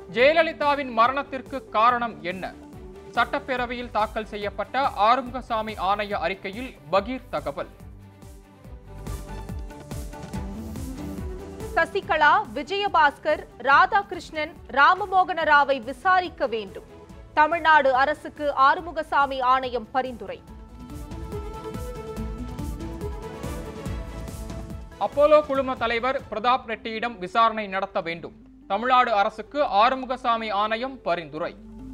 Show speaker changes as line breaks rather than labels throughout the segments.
ஜெயலலிதாவின் மரணத்திற்கு காரணம் என்ன சட்டப்பேரவையில் தாக்கல் செய்யப்பட்ட ஆறுமுகசாமி ஆணைய அறிக்கையில் பகீர் தகவல்
சசிகலா விஜயபாஸ்கர் ராதாகிருஷ்ணன் ராமமோகன ராவை விசாரிக்க வேண்டும் தமிழ்நாடு அரசுக்கு ஆறுமுகசாமி ஆணையம் பரிந்துரை
அப்போலோ குழும தலைவர் பிரதாப் ரெட்டியிடம் விசாரணை நடத்த வேண்டும் தமிழ்நாடு அரசுக்கு ஆறுமுகசாமி ஆணையம் பரிந்துரை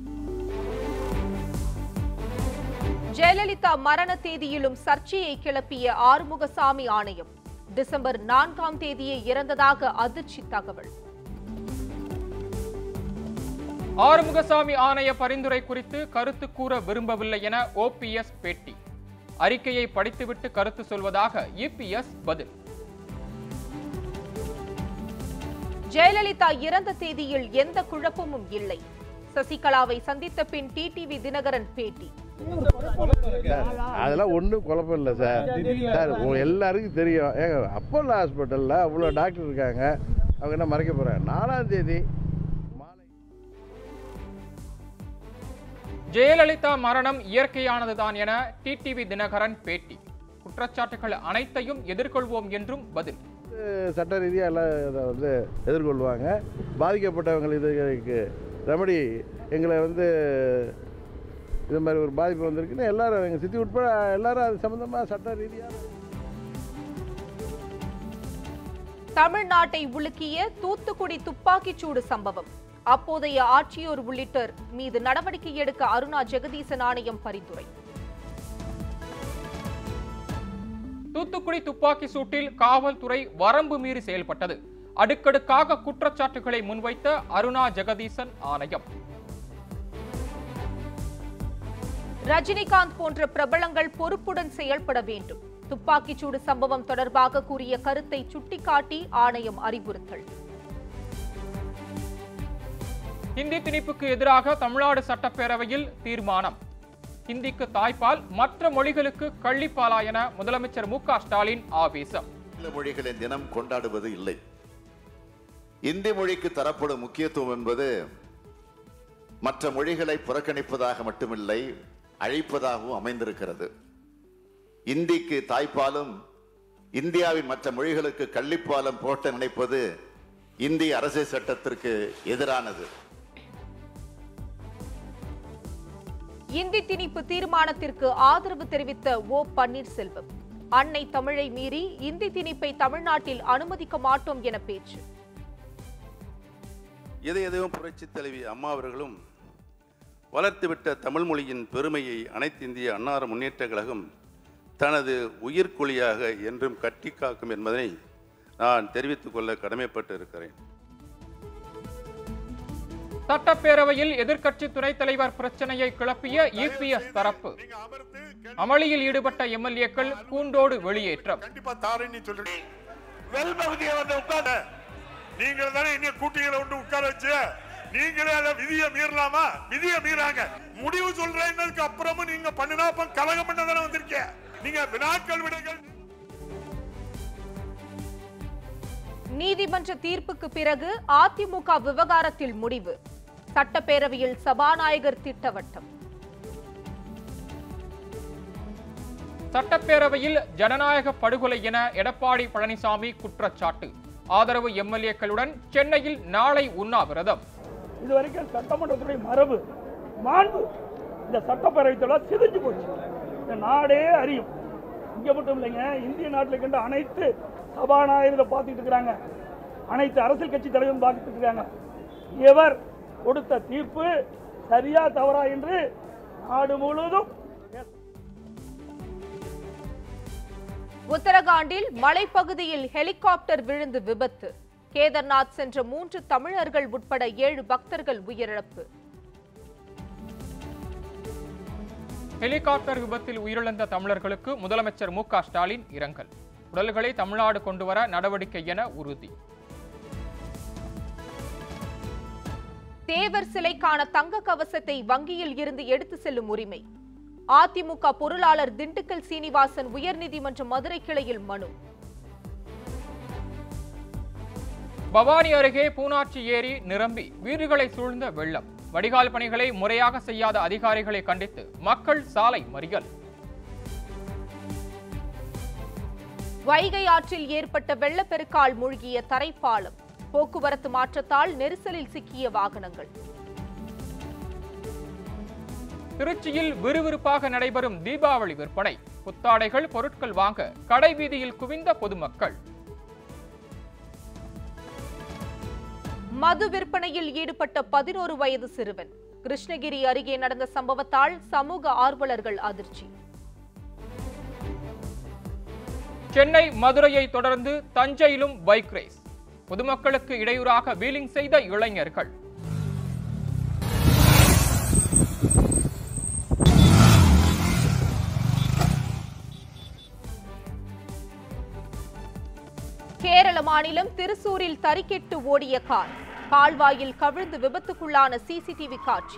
ஜெயலலிதா மரண தேதியிலும் சர்ச்சையை கிளப்பிய ஆறுமுகசாமி ஆணையம் டிசம்பர் நான்காம் தேதியே இறந்ததாக அதிர்ச்சி தகவல்
ஆறுமுகசாமி ஆணைய பரிந்துரை குறித்து கருத்து கூற விரும்பவில்லை என ஓபிஎஸ் பேட்டி அறிக்கையை படித்துவிட்டு கருத்து சொல்வதாக இபிஎஸ் பதில்
ஜெயலலிதா இறந்த தேதியில் எந்த குழப்பமும் இல்லை சசிகலாவை சந்தித்த பின் டிடிவி தினகரன் பேட்டி
அதெல்லாம் ஒன்றும் குழப்பம் இல்லை சார் சார் உங்க எல்லாருக்கும் தெரியும் ஏங்க அப்போலோ ஹாஸ்பிட்டலில் அவ்வளோ டாக்டர் இருக்காங்க அவங்க என்ன மறைக்க போகிறாங்க நாலாம் தேதி மாலை
ஜெயலலிதா மரணம் இயற்கையானதுதான் என டிடிவி தினகரன் பேட்டி குற்றச்சாட்டுகள் அனைத்தையும் எதிர்கொள்வோம் என்றும் பதில்
சட்ட ரீதியாக எல்லாம் இதை வந்து எதிர்கொள்வாங்க பாதிக்கப்பட்டவங்க இதுக்கு ரெமடி எங்களை வந்து இது மாதிரி ஒரு பாதிப்பு வந்திருக்குன்னு எல்லாரும் எங்கள் சித்தி உட்பட எல்லாரும் அது சம்மந்தமாக சட்ட ரீதியாக
தமிழ்நாட்டை உலுக்கிய தூத்துக்குடி துப்பாக்கிச்சூடு சம்பவம் அப்போதைய ஆட்சியோர் உள்ளிட்டோர் மீது நடவடிக்கை எடுக்க அருணா ஜெகதீசன் ஆணையம் பரிந்துரை
தூத்துக்குடி துப்பாக்கி சூட்டில் காவல்துறை வரம்பு மீறி செயல்பட்டது அடுக்கடுக்காக குற்றச்சாட்டுகளை முன்வைத்த அருணா ஜெகதீசன் ஆணையம்
ரஜினிகாந்த் போன்ற பிரபலங்கள் பொறுப்புடன் செயல்பட வேண்டும் துப்பாக்கிச்சூடு சம்பவம் தொடர்பாக கூறிய கருத்தை சுட்டிக்காட்டி ஆணையம் அறிவுறுத்தல்
ஹிந்தி திணிப்புக்கு எதிராக தமிழ்நாடு சட்டப்பேரவையில் தீர்மானம் ஹிந்திக்கு தாய்ப்பால் மற்ற மொழிகளுக்கு கள்ளிப்பாலா என முதலமைச்சர் மு க ஸ்டாலின் ஆவேசம்
ஆங்கில மொழிகளின் தினம் கொண்டாடுவது இல்லை இந்தி மொழிக்கு தரப்படும் முக்கியத்துவம் என்பது மற்ற மொழிகளை புறக்கணிப்பதாக மட்டுமில்லை அழிப்பதாகவும் அமைந்திருக்கிறது இந்திக்கு தாய்ப்பாலும் இந்தியாவின் மற்ற மொழிகளுக்கு கள்ளிப்பாலம் போட்ட நினைப்பது இந்திய அரசியல் சட்டத்திற்கு எதிரானது
இந்தி திணிப்பு தீர்மானத்திற்கு ஆதரவு தெரிவித்த ஓ பன்னீர்செல்வம் அன்னை தமிழை மீறி இந்தி திணிப்பை தமிழ்நாட்டில் அனுமதிக்க மாட்டோம் என பேச்சு
எதை எதையும் புரட்சி தலைவி அம்மா அவர்களும் வளர்த்துவிட்ட தமிழ் மொழியின் பெருமையை அனைத்து இந்திய அன்னார முன்னேற்ற கழகம் தனது உயிர்க்குழியாக என்றும் கட்டி காக்கும் என்பதனை நான் தெரிவித்துக் கொள்ள கடமைப்பட்டு இருக்கிறேன்
சட்டப்பேரவையில் எதிர்க்கட்சி துணைத் தலைவர் பிரச்சனையை கிளப்பிய இபிஎஸ் தரப்பு அமளியில் ஈடுபட்ட எம்எல்ஏக்கள் கூண்டோடு வெளியேற்றம்
கண்டிப்பா தாரேன்னு சொல்றீங்க வெல் பகுதியை வந்து உட்கார நீங்கள் தானே என்ன கூட்டிகளை விட்டு உட்கார வச்சு நீங்களே அதை விதியை மீறலாமா விதியை மீறாங்க முடிவு சொல்றேன்னதுக்கு அப்புறமும் நீங்க பண்ணினா அப்ப கலகம் பண்ண தானே வந்திருக்க நீங்க வினாக்கள் விடைகள்
நீதிமன்ற தீர்ப்புக்கு பிறகு அதிமுக விவகாரத்தில் முடிவு சட்டப்பேரவையில் சபாநாயகர் திட்டவட்டம்
சட்டப்பேரவையில் ஜனநாயக படுகொலை என எடப்பாடி பழனிசாமி குற்றச்சாட்டு ஆதரவு எம்எல்ஏக்களுடன் சென்னையில் நாளை உண்ணாவிரதம்
இதுவரைக்கும் சட்டமன்றத்துடைய மரபு மாண்பு இந்த சட்டப்பேரவை தொடர் சிதைஞ்சு போச்சு இந்த நாடே அறியும் இங்க மட்டும் இல்லைங்க இந்திய நாட்டில் இருக்கின்ற அனைத்து சபாநாயகர்களை பார்த்துட்டு இருக்கிறாங்க அனைத்து அரசியல் கட்சி தலைவரும் பார்த்துட்டு இருக்காங்க எவர் கொடுத்த தீர்ப்பு சரியா தவறா என்று நாடு முழுவதும்
உத்தரகாண்டில் மலைப்பகுதியில் ஹெலிகாப்டர் விழுந்து விபத்து கேதர்நாத் சென்ற மூன்று தமிழர்கள் உட்பட ஏழு பக்தர்கள் உயிரிழப்பு
ஹெலிகாப்டர் விபத்தில் உயிரிழந்த தமிழர்களுக்கு முதலமைச்சர் மு க ஸ்டாலின் இரங்கல் உடல்களை தமிழ்நாடு கொண்டுவர நடவடிக்கை என உறுதி
தேவர் சிலைக்கான தங்க கவசத்தை வங்கியில் இருந்து எடுத்து செல்லும் உரிமை அதிமுக பொருளாளர் திண்டுக்கல் சீனிவாசன் உயர்நீதிமன்ற மதுரை கிளையில் மனு
பவானி அருகே பூனாச்சி ஏரி நிரம்பி வீடுகளை சூழ்ந்த வெள்ளம் வடிகால் பணிகளை முறையாக செய்யாத அதிகாரிகளை கண்டித்து மக்கள் சாலை மறியல்
வைகை ஆற்றில் ஏற்பட்ட வெள்ளப்பெருக்கால் மூழ்கிய தரைப்பாலம் போக்குவரத்து மாற்றத்தால் நெரிசலில் சிக்கிய வாகனங்கள்
திருச்சியில் விறுவிறுப்பாக நடைபெறும் தீபாவளி விற்பனை புத்தாடைகள் பொருட்கள் வாங்க கடை வீதியில் குவிந்த பொதுமக்கள்
மது விற்பனையில் ஈடுபட்ட பதினோரு வயது சிறுவன் கிருஷ்ணகிரி அருகே நடந்த சம்பவத்தால் சமூக ஆர்வலர்கள் அதிர்ச்சி
சென்னை மதுரையை தொடர்ந்து தஞ்சையிலும் பைக் ரேஸ் பொதுமக்களுக்கு இடையூறாக வீலிங் செய்த இளைஞர்கள்
கேரள மாநிலம் திருசூரில் தறிக்கெட்டு ஓடிய கார் கால்வாயில் கவிழ்ந்து விபத்துக்குள்ளான சிசிடிவி காட்சி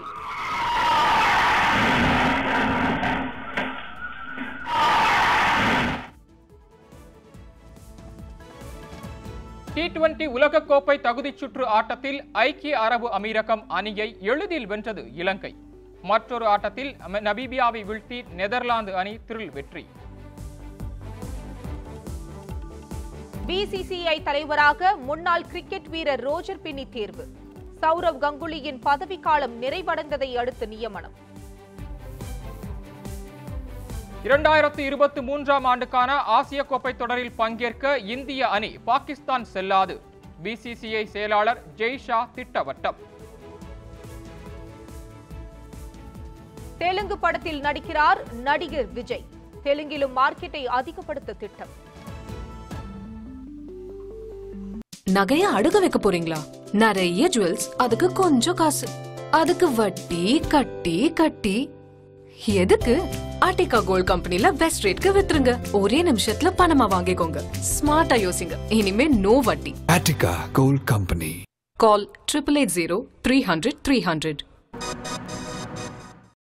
டி டுவெண்டி உலகக்கோப்பை தகுதிச் சுற்று ஆட்டத்தில் ஐக்கிய அரபு அமீரகம் அணியை எளிதில் வென்றது இலங்கை மற்றொரு ஆட்டத்தில் அம- நமீபியாவை வீழ்த்தி நெதர்லாந்து அணி திரில் வெற்றி
பிசிசிஐ தலைவராக முன்னாள் கிரிக்கெட் வீரர் ரோஜர் பின்னி தேர்வு சௌரவ் கங்குலியின் பதவிக்காலம் நிறைவடைந்ததை அடுத்து நியமனம்
இரண்டாயிரத்து இருபத்தி மூன்றாம் ஆண்டுக்கான ஆசிய கோப்பை தொடரில் பங்கேற்க இந்திய அணி பாகிஸ்தான் செல்லாது பிசிசிஐ செயலாளர் ஜெய்ஷா திட்டவட்டம்
தெலுங்கு படத்தில் நடிக்கிறார் நடிகர் விஜய் தெலுங்கிலும் மார்க்கெட்டை அதிகப்படுத்த திட்டம்
நகைய அடுக வைக்க போறீங்களா நிறைய ஜுவல்ஸ் அதுக்கு கொஞ்சம் காசு அதுக்கு வட்டி கட்டி கட்டி எதுக்கு ஆர்டிகா கோல்ட் கம்பெனில பெஸ்ட் ரேட்க்கு வித்துருங்க ஒரே நிமிஷத்துல பணமா வாங்கிக்கோங்க ஸ்மார்ட்டா யோசிங்க இனிமே நோ வட்டி
Attica Gold Company.
Call triple eight zero three hundred three hundred